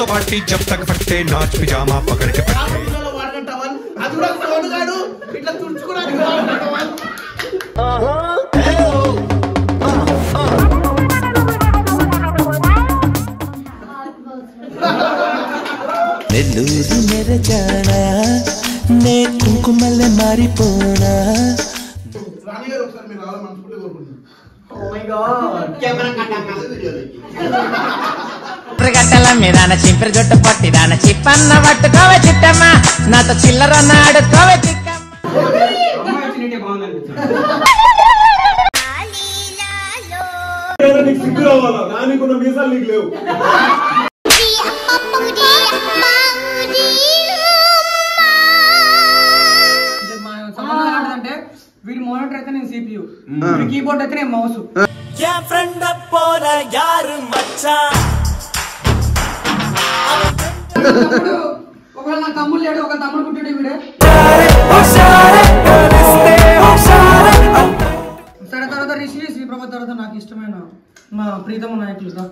तो पार्टी जब तक फटे नाच पिजामा पकड़ के ఆ రోజులలో వాడిన టవల్ అది కూడా ఫోన్ గాడు ఇట్లా తుడుచుకోవడానికి వాడిన టవల్ నెల్లూరు మెరజానా నే కుంకుమల్లె మారిపోనా రాణి గారు ఒకసారి మీరు రావాలి మనసుకుంటే కోరుకుంటున్నాను గట్టల మీదాన చింపిరి జుట్టు పొట్టిదాన చిప్పన్న పట్టుకోవే చిట్టమ్మ నాతో చిల్లరన్న ఆడుకోవే చిక్కమ్మ నీకు సిగ్గు రావాలా రానికున్న మీసాలు నీకు లేవు ఇది మన సంబంధం ఏంటంటే వీడి మోనిటర్ అయితే నేను సిపియు వీడి కీబోర్డ్ అయితే నేను మౌస్ తమ్ముడు ఒకవేళ నా తమ్ముడు లేడు ఒక తమ్ముడు పుట్టాడు వీడే సరే తర్వాత రిషి శ్రీ ప్రభు తర్వాత నాకు ఇష్టమైన మా ప్రీతమ నాయకులుగా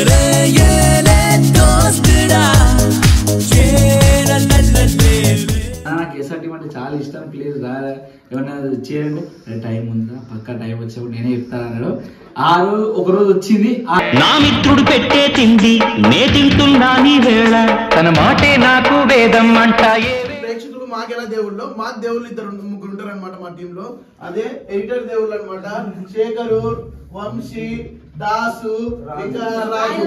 నాకు ఎస్ఆర్ టీం అంటే చాలా ఇష్టం ప్లీజ్ రా ఏమన్నా చేయండి అరే టైం ఉందా పక్క టైం వచ్చినప్పుడు నేనే చెప్తాను అన్నాడు ఆ రోజు ఒక రోజు వచ్చింది ఆ- నా మిత్రుడు పెట్టే తిండి నే తింటున్నా నీ వేళ తన మాటే నాకు వేదం అంటాయే ప్రేక్షకులు మాకెలా దేవుళ్ళు మా దేవుళ్ళు ఇద్దరు ముగ్గురు ఉంటారు అనమాట మా టీమ్ లో అదే ఎడిటర్ దేవుళ్ళు అనమాట శేఖరు వంశీ దాసు ఇంకా రాజు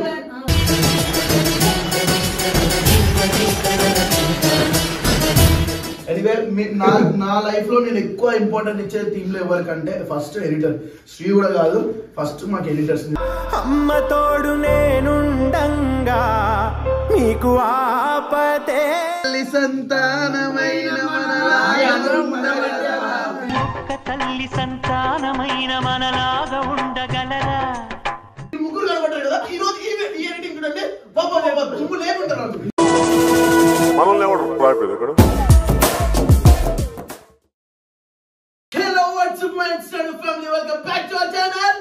ఎనివే నా నా లైఫ్ లో నేను ఎక్కువ ఇంపార్టెంట్ ఇచ్చే టీమ్ లో ఎవరికంటే ఫస్ట్ ఎడిటర్ శ్రీ కూడా కాదు ఫస్ట్ మాకు ఎడిటర్స్ అమ్మ తోడు నేనుండంగా మీకు ఆపతే సంతానమైన ఒక్క తల్లి సంతానమైన మనలాగా ఉండగలరా ముగ్గురు కనబడ్డారు కదా ఈ రోజు ఈ ఈ ఎడిటింగ్ చూడండి బాబా బాబా తుమ్ము లేకుంటారు నాకు మనల్ని ఎవరు రాయిపోయింది ఇక్కడ Hello, what's up, my extended family? Welcome back to our channel.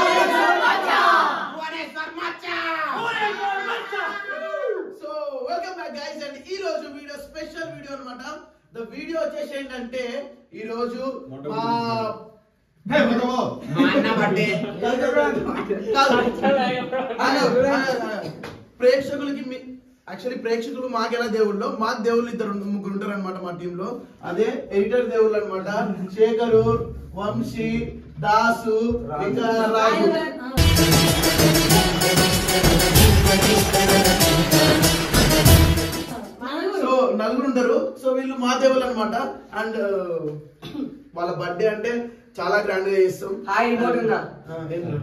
So, welcome back, guys. And ఈ రోజు వీడియో స్పెషల్ వీడియో అన్నమాట ద వీడియో వచ్చేసి ఏంటంటే ఈ రోజు మా కాదు, కాదు, కాదు. ప్రేక్షకులకి మీ యాక్చువల్లీ ప్రేక్షకులు మాకెలా దేవుళ్ళు మా దేవుళ్ళు ఇద్దరు ముగ్గురు ఉంటారు అనమాట మా టీమ్ లో అదే ఎడిటర్ దేవుళ్ళు అనమాట శేఖరు వంశీ దాసు ఇంకా రాజు సో నలుగురు ఉంటారు సో వీళ్ళు మా దేవుళ్ళు అనమాట అండ్ వాళ్ళ బర్త్డే అంటే చాలా గ్రాండ్ గా చేస్తాం హాయ్ రిమోట్ ఉందా ఆ, ఏంటి?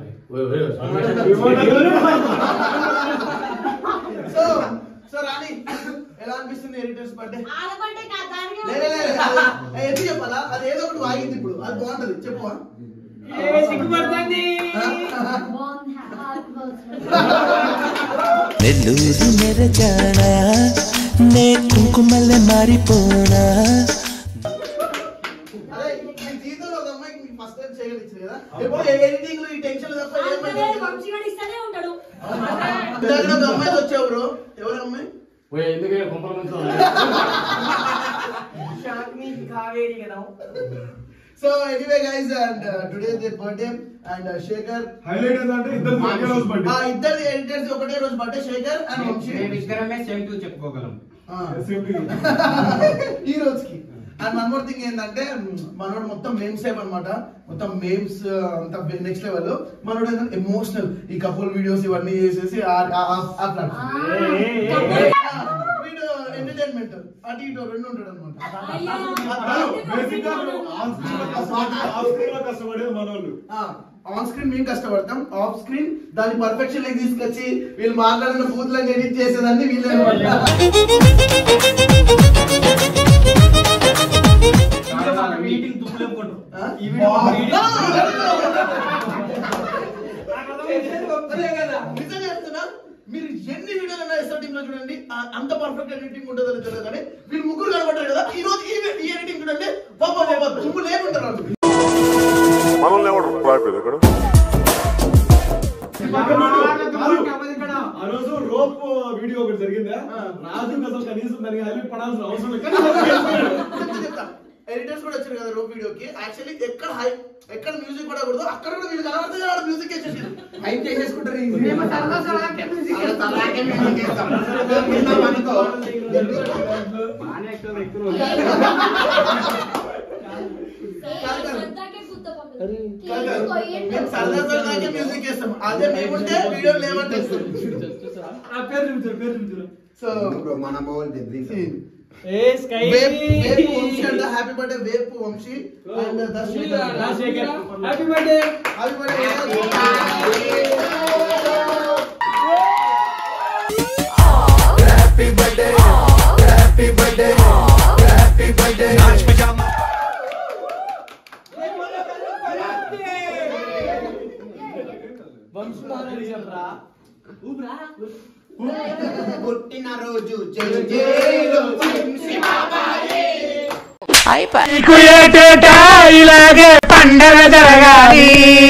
సో సో రాణి ఎలా అనిపిస్తుంది ఎడిటర్స్ బర్త్డే లేదు, లేదు, లేదు, అది- ఎందుకు చెప్పాలా అది ఏదో ఒకటి వాగింది ఇప్పుడు అది బాగుంటది చెప్పవా నెల్లూరు మెరజానా నే కుంకుమల్లె మారిపోనా అదే మీ జీవితంలో ఒక అమ్మాయికి మీకు ఫస్ట్ టైం చేయగలిగింది కదా ఎప్పుడు ఎడిటింగ్ ఈ టెన్షన్ తప్ప ఏం పని చేయలేదు. ఇందాక ఒక అమ్మాయి వచ్చావు బ్రో ఎవరు అమ్మాయి ఓయ్, ఎందుకే కొంపల ముంచు? కావేరి కదా so anyway guys and today the birthday and Shekhar highlight ఏంటంటే ఇద్దరు ఒకే రోజు ఆ బర్త్డే ఇద్దరు ఎడిటర్స్ ఒకటే రోజు బర్త్డే శేఖర్ అండ్ వంశీ ఇద్దరమే సేమ్ టూ చెప్పుకోగలం ఆ. Same to you. ఈ రోజుకి అండ్ వన్ మోర్ థింగ్ ఏంటంటే మనోడు మొత్తం మేమ్స్ టైప్ అనమాట మొత్తం మేమ్స్ అంతా నెక్స్ట్ లెవెల్ మనోడు ఏంటంటే ఎమోషనల్ ఈ కపుల్ వీడియోస్ ఇవన్నీ చేసేసి ఆ- ఆ- ఆ- ఆ platform. వీడు ఎంటర్టైన్మెంట్ అటు ఇటు రెండు ఉంటాడు అనమాట బేసిక్ గా ఆన్ స్క్రీన్ లో కష్టపడి ఆఫ్ స్క్రీన్ లో కష్టపడేది మనోళ్ళు ఆన్ స్క్రీన్ మేము కష్టపడతాం ఆఫ్ స్క్రీన్ దాని పర్ఫెక్షన్ లెక్క తీసుకొచ్చి వీళ్ళు మాట్లాడిన బూత్లను ఎడిట్ చేసేదాన్ని వీళ్ళే అనమాట. ఆ? నిజంగా చెప్తున్నా మీరు ఎన్ని వీడియోలు ఎస్ఆర్ టీమ్ లో చూడండి ఆ- అంత పర్ఫెక్ట్ ఎడిటింగ్ ఉంటుందో లేదో తెలియదు కానీ వీళ్ళు ముగ్గురు కనబడ్డారు కదా ఈ రోజు ఈ ఈ ఎడిటింగ్ చూడండి బాబా బాబా తుమ్ము లేకుంటారు వాళ్ళు. మనల్ని ఎవరు రాయిపోయింది ఇక్కడ ఆ రోజు రోప్ వీడియో ఒకటి జరిగిందా రాజుకి అసలు కనీసం దానికి హైలైట్ పడాల్సిన అవసరం లేదు కానీ చెప్తా ఎడిటర్స్ కూడా వచ్చారు కదా రూప్ వీడియోకి యాక్చువల్లీ ఎక్కడ హై ఎక్కడ మ్యూజిక్ పడకూడదు అక్కడ కూడా వీళ్ళు కనబడితే ఆడ మ్యూజిక్ వేసేసి హైప్ చేసేసుకుంటారు మేము సరదా సరదాకే music మేము సరదా సరదాకే మ్యూజిక్ వేస్తాం అదే మేముంటే వీడియో లేవంటే ఆ పేరు చూపించారు పేరు చూపించారు సో మన బాల్ దెబ్బ ఏ స్కై వేపు వంశీ అంట హ్యాపీ బర్త్డే వేపు Vamsi and Rajasekhar happy birthday happy birthday नाच पजामा పుట్టినరోజు జలు జేలు నీకు ఏటేటా ఇలాగే పండగ జరగాలి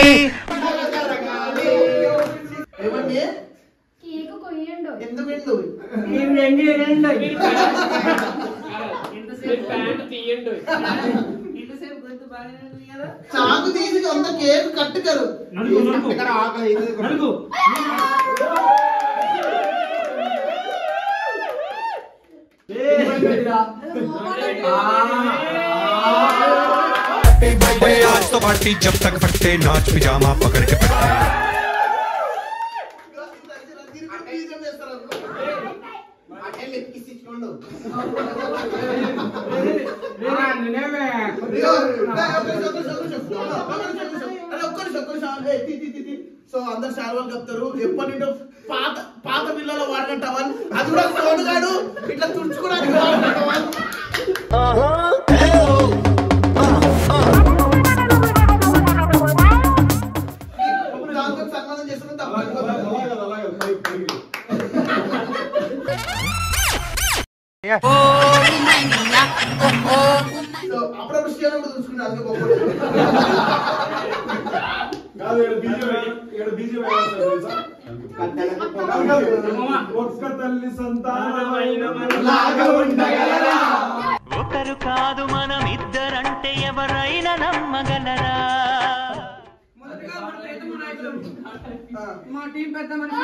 ఏమండి కేక్ కొయ్యండు ఎందుకు ఎందు చాకు తీసి అంత కేక్ కట్టుకరు నడుగు నడుగు ఇక్కడ ఆకలి ఇది నడుగు भाई आज तो पार्टी जब तक फटते नाच पिजामा पकड़ के पटते అటెండ్ ఎక్కించుకోండు సో అందరు శాల్వాలు కప్తారు ఎప్పటి నుండో పాత పాత పిల్లలు వాడిన టవల్ అది కూడా ఫోన్ గాడు ఇట్లా తుడుచుకోవడానికి వాడిన టవల్ ఇప్పుడు దాంతో సన్మానం చేస్తున్న తప్ప అలాగే అలాగే పైకి పైకి సో అప్పుడప్పుడు శ్రీరామ్ కూడా చూసుకుంటే అందుకే గొప్ప కాదు ఇక్కడ బీజేపీ ఇక్కడ బీజేపీ తెలుసా కాదు, కాదు. ఒక్క తల్లి సంతానమైన లాగా ఉండగలరా ఒకరు కాదు మనం ఇద్దరంటే ఎవరైనా నమ్మగలరా మొదటగా మన ప్రియతమ నాయకులు మా టీం పెద్ద మనిషి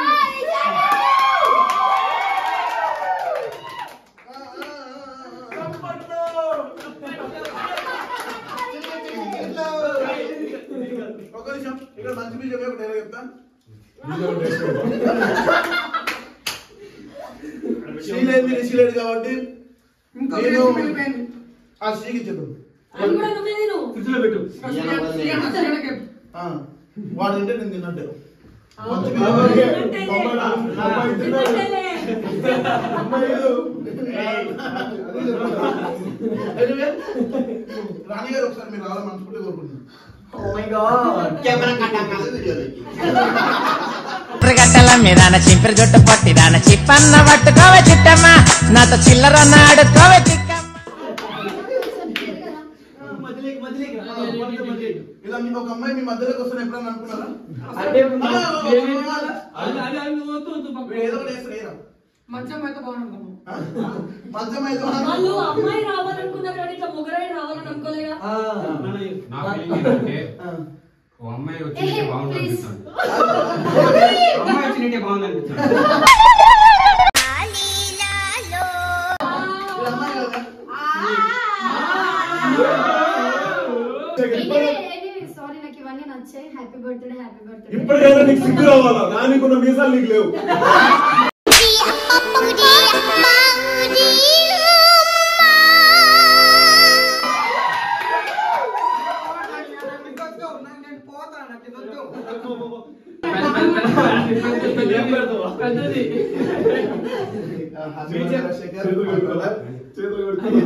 ఒక నిమిషం ఇక్కడ మంచి బీజం ఒకటి నేను చెప్తా శ్రీలేంది శ్రీలేడు కాబట్టి ఇంకో నేను కేసు మిగిలిపోయింది. ఆ శ్రీకి చెప్పు అది కూడా నువ్వే తిను ఫ్రిడ్జ్ లో పెట్టు శ్రీరామ్ శ్రీరామ్ శ్రీరామ్కి. ఆ, వాడు తింటే నేను తిన్నట్టు మంచి ఆ, బీజం ఓకే. ఒకటి. అమ్మాయి అమ్మాయి తిన్నాడు. అమ్మాయిలు Anyway, రాణి గారు ఒకసారి మీరు రావాలని మనస్ఫూర్తిగా కోరుకుంటున్నాను కెమెరా కట్టాలి వీడియోలకి గట్టల మీదాన చింపిరి జుట్టు పొట్టిదాన చిప్పన్న పట్టుకోవే చిట్టమ్మ నాతో చిల్లరన్న ఆడుకోవే చిక్కమ్మ ఇలా మీ ఒక అమ్మాయి మీ మధ్యలోకి వస్తాను ఎప్పుడన్నా అనుకున్నారా అంటే ఆ, వీడు ఏదో ఒకటి వేస్తాడు, ఏరా. మంచం అయితే బాగుంటుంది ఆ? మధ్య మీద వాళ్ళు అమ్మాయి రావాలనుకున్నారు కానీ ఇట్లా ముగ్గురై రావాలని అనుకోలేగా నా ఫీలింగ్ ఏంటంటే ఆ. ఓ అమ్మాయి వచ్చి బాగుంది అనిపిస్తుంది అమ్మాయి వచ్చినట్టే బాగుంది అనిపిస్తుంది వీడు అమ్మాయి కదా సారీ నాకు ఇవన్నీ నచ్చాయి హ్యాపీ బర్త్డే హ్యాపీ బర్త్డే ఇప్పటికైనా నీకు సిగ్గు రావాలా నానికున్న మీసాలు నీకు లేవు నేను పోతాను నాకు ఇది వద్దు. ఆ, హస్బెండ్ రాజశేఖర్. చేతులు కడుక్కోవాలా? చేతులు కడుక్కోవాలా?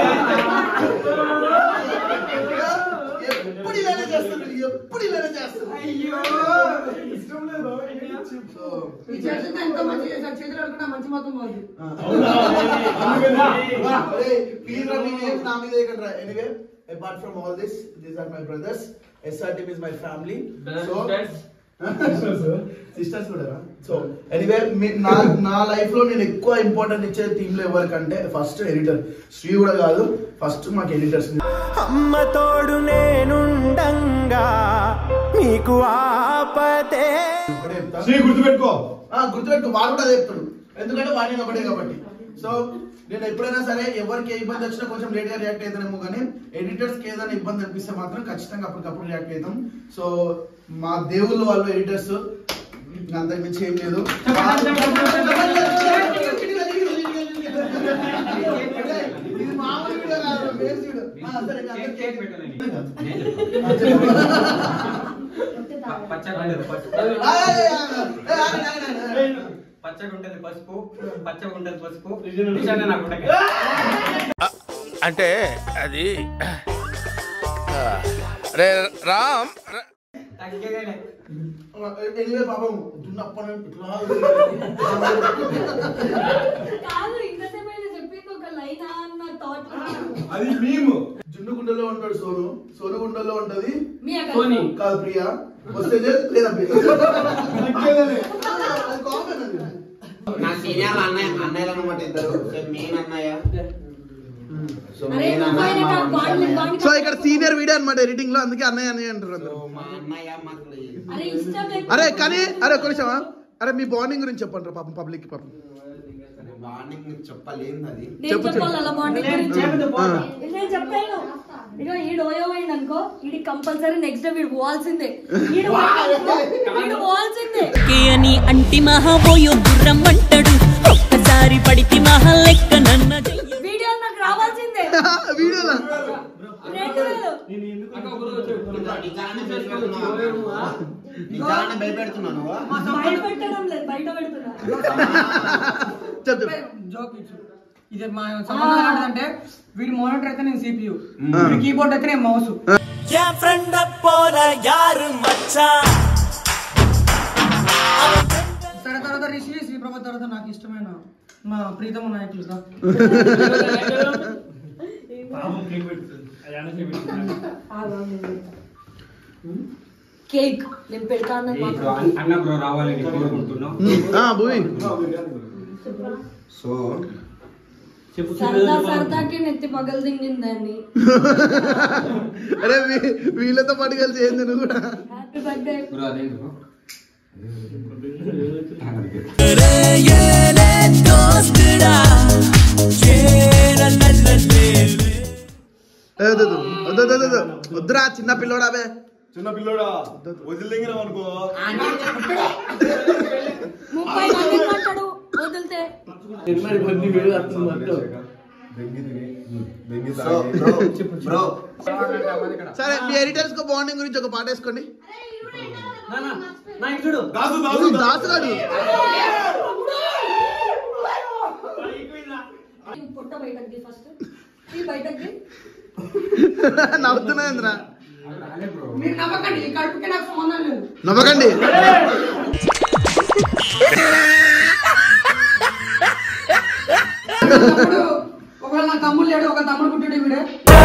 ఎప్పుడు ఇలానే చేస్తాడు వీడు, ఎప్పుడు ఇలానే చేస్తాడు ఇష్టం లేదా? సో ఈ చేతులతో ఎంతో మంచి చేశారు చేతులు అనుకుంటే మంచి మొత్తం పోదు అవునా? అందుకని ప్లీజ్ రా మీ నేమ్స్ నా మీద వేయకండి anyway apart from all this these are my brothers SR team is my family so sisters కూడా సో ఎనీవే నా నా లైఫ్ లో నేను ఎక్కువ ఇంపార్టెంట్ ఇచ్చే టీమ్ లో ఎవరికంటే ఫస్ట్ ఎడిటర్ శ్రీ కూడా కాదు ఫస్ట్ మాకు ఎడిటర్స్ అమ్మ తోడు నేనుండంగా మీకు ఆపతే శ్రీ గుర్తుపెట్టుకో గుర్తుపెట్టుకో వాడు కూడా అదే చెప్తాడు ఎందుకంటే వాడిని ఒకటే కాబట్టి సో నేను ఎప్పుడైనా సరే ఎవరికి ఏ ఇబ్బంది వచ్చినా కొంచెం లేట్ గా రియాక్ట్ అవుతానేమో కానీ ఎడిటర్స్ కి ఏదైనా ఇబ్బంది అనిపిస్తే మాత్రం ఖచ్చితంగా అప్పటికప్పుడు రియాక్ట్ అవుతాం సో మా దేవుళ్ళు వాళ్ళు ఎడిటర్స్ అంతకు మించి ఏం లేదు ఇది మామూలు వీడియో కాదు, బేస్ వీడియో. ఆ, సరే, ఇంకా అందరికీ- పచ్చగా ఉండేది పసుపు ఆ, ఆ, ఆ, ఆ, ఆ, ఆ, ఆ, ఆ. పచ్చగా ఉంటది పసుపు పచ్చగా ఉంటది పసుపు నిజంగా నాకు ఉండక అంటే అది రే రామ్ ఎనివే పాపం దున్నప్పని ఇట్లా కాదు ఇంతసేపు ఆయన చెప్పింది ఒక లైన్ అన్న థాట్ అది మేము జున్నుగుండలో ఉంటాడు సోను సోనుగుండలో ఉంటది మీ అక్క. సోని కాదు ప్రియా వస్తే చేదు, లేదా ప్రియ. అది common అది. నా సీనియర్ అన్నయ్య అన్నయ్యలు అనమాట ఇద్దరు మెయిన్ అన్నయ్య సో అరే మెయిన్ నువ్వు ఆయన అన్నయ్య కాదు, వాడిని- వాడిని సో ఇక్కడ సీనియర్ వీడియో అన్నమాట ఎడిటింగ్ లో అందుకే అన్నయ్య అన్నయ్య అంటారు అందరూ మా అన్నయ్య మాకు అరే ఇష్టం లేకపోతే- అరే కానీ అరే ఒక నిమిషమా అరే మీ బాండింగ్ గురించి చెప్పండి పాపం పబ్లిక్ పాపం బాండింగ్ మీకు చెప్పలేంది అది నేను చెప్పు, చెప్పాలి అలా బాగుంటుంది ఆ. నేను చెప్పాను ఇగో ఈడు ఓయో అయింది అనుకో ఇది కంపల్సరీ నెక్స్ట్ డే వీడు పోవాల్సిందే ఈడు వీడు పోవాల్సిందే అని అంటి మహాబోయో గుర్రం అంటాడు ఒక్కసారి పడితి మహా లెక్క నన్న వీడియో నాకు రావాల్సిందే వీడియోలా రెండు వేలు నిజాన్ని భయపెడుతున్నావా నిజాన్ని భయపెడుతున్నాను బయట పెట్టడం లేదు బయట పెడుతున్నా జోక్ ఇది మా సంబంధం ఏంటంటే వీడి మానిటర్ అయితే నేను సిపియు వీడి కీబోర్డ్ అయితే నేను మౌస్ ఫ్రెండ్ పోల యారు మచ్చా సరే తర్వాత రిషి శ్రీప్రభ తర్వాత నాకు ఇష్టమైన మా ప్రీతమ నాయకులు దా. కేక్ నేను పెడతా అన్నది ఇప్పుడు మాత్రం అన్న- అన్న బ్రో రావాలని కోరుకుంటున్నాం భూమి సో సరదా సరదాకి నెత్తి పగలు దింగిందండి అరే వీ- వీళ్ళతో పాటు కలిసి ఏంది నువ్వు కూడా హ్యాపీ బర్త్డే బ్రో అదే బ్రో ఏ, వద్దు, వద్దు, వద్దు, వద్దు, వద్దు, వద్దు. వద్దురా చిన్న పిల్లోడావే చిన్న పిల్లోడా వదిలింగినాం అనుకో ముప్పై మంది మాట్లాడు వదిలితే సో బ్రో సరే మీ ఎడిటర్స్ కు బాండింగ్ గురించి ఒక పాట వేసుకోండి దాసు ఓ, దాసు గాడు పుట్ట బయటకి ఫస్ట్ ఈ బయటకి నవ్వుతున్నాయింద్రా మీరు నమ్మకండి ఈ కడుపుకి నాకు సంబంధం లేదు నవ్వకండి తమ్ముడు ఒకవేళ నా తమ్ముడు లేడు ఒక తమ్ముడు పుట్టాడు వీడే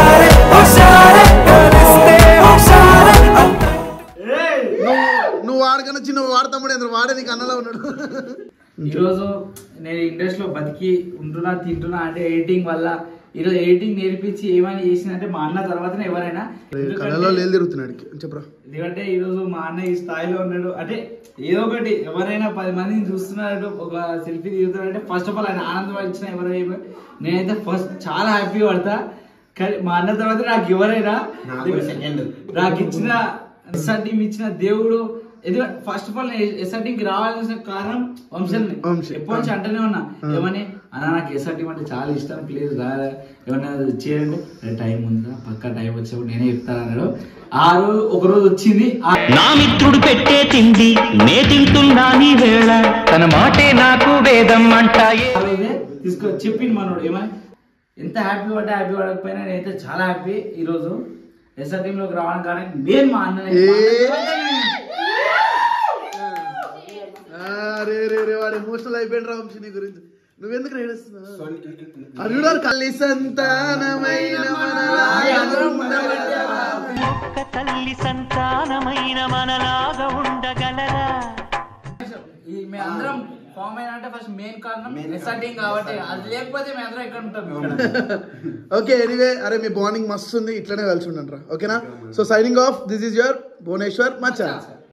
నువ్వు నువ్వు వాడకన్నా చిన్న వాడతాముడు ఎంత వాడే నీకు అన్నలో ఉన్నాడు ఈరోజు నేను ఇండస్ట్రీలో బతికి ఉంటున్నా తింటున్నా అంటే ఎడిటింగ్ వల్ల ఈరోజు ఎడిటింగ్ నేర్పించి ఏమైనా చేసిందంటే మా అన్న తర్వాతనే ఎవరైనా కళ్ళలో లేదు తిరుగుతున్నాడు చెప్పరా ఎందుకంటే ఈరోజు మా అన్న ఈ స్థాయిలో ఉన్నాడు అంటే ఏదో ఒకటి ఎవరైనా పది మందిని చూస్తున్నారు ఒక సెల్ఫీ దిగుతున్నారంటే ఫస్ట్ ఆఫ్ ఆల్ ఆయన ఆనందం ఇచ్చిన ఎవరైనా నేనైతే ఫస్ట్ చాలా హ్యాపీ పడతా కానీ మా అన్న తర్వాత నాకు ఎవరైనా నాకు సెకండ్ నాకు ఇచ్చిన ఎస్ఆర్టీం ఇచ్చిన దేవుడు ఎందుకంటే ఫస్ట్ ఆఫ్ ఆల్ ఎస్ఆర్టీకి రావాల్సిన కారణం వంశంని వంశీ. ఎప్పటి నుంచి అంటూనే ఉన్నా ఏమని అన్న నాకు ఎస్ఆర్టీ అంటే చాలా ఇష్టం ప్లీజ్ రా ఏమన్నా చేయండి "అరే, టైం ఉందా పక్క టైం వచ్చినప్పుడు నేనే చెప్తాను అన్నాడు ఆ రోజు ఒక రోజు వచ్చింది ఆ- నా మిత్రుడు పెట్టే తిండి నే తింటున్నా నీ వేళ తన మాటే నాకు వేదం అంటాయే ఆ రోజే తీసుకో చెప్పింది మనోడు ఏమని ఎంత హ్యాపీ పడ్డా హ్యాపీ పడకపోయినా నేనైతే చాలా హ్యాపీ ఈరోజు ఎస్ఆర్ టీంలోకి రావడానికి కానీ నేను మా అన్న రే రే రే వాడు ఎమోషనల్ అయిపోయాడు రా వంశీ నీ గురించి నువ్వెందుకు ఏడుస్తున్నావు అరుడు కల్లి సంతానమైన మనలాగా ఉండవట్టే తల్లి సంతానమైన మనలాగా ఉండగలరా ఈ మేము అందరం ఫామ్ అయినా అంటే ఫస్ట్ మెయిన్ కారణం ఎస్ఆర్టీం కాబట్టి అది లేకపోతే మేము అందరం ఇక్కడ ఉంటాం ఇక్కడ ఓకే ఎనీవే అరే మీ బాండింగ్ మస్తు ఉంది ఇట్లనే కలిసి ఉండండి ఓకేనా so signing off this is your Bhuvaneswar మచ్చా